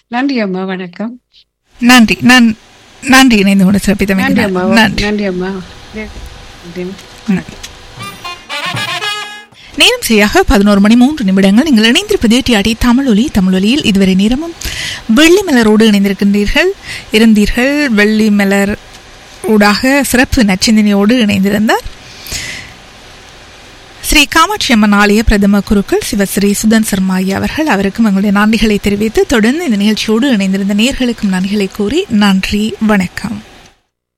நன்றி அம்மா வணக்கம் நன்றி நான் நன்றி இணைந்து கொண்டு நன்றி சிறப்பித்தமைக்கு அம்மா நன்றி நன்றி அம்மா நன்றி. நன்றி. நேரம் சரியாக பதினோரு மணி மூன்று நிமிடங்கள் நீங்கள் இணைந்திருப்பது டிஆடி தமிழொலி தமிழொலியில் இதுவரை நேரமும் வெள்ளி மலரோடு இணைந்திருக்கின்றீர்கள் இருந்தீர்கள் வெள்ளி மலர் ஊடாக சிறப்பு நச்சிந்தனையோடு இணைந்திருந்தார் ஸ்ரீ காமாட்சி அம்மன் ஆலய பிரதம குருக்கள் சிவஸ்ரீ சுதன் சர்மா ஐயா அவர்கள் அவருக்கும் எங்களுடைய நன்றிகளை தெரிவித்து தொடர்ந்து இந்த நிகழ்ச்சியோடு இணைந்திருந்த நேர்களுக்கும் நன்றிகளை கூறி நன்றி வணக்கம்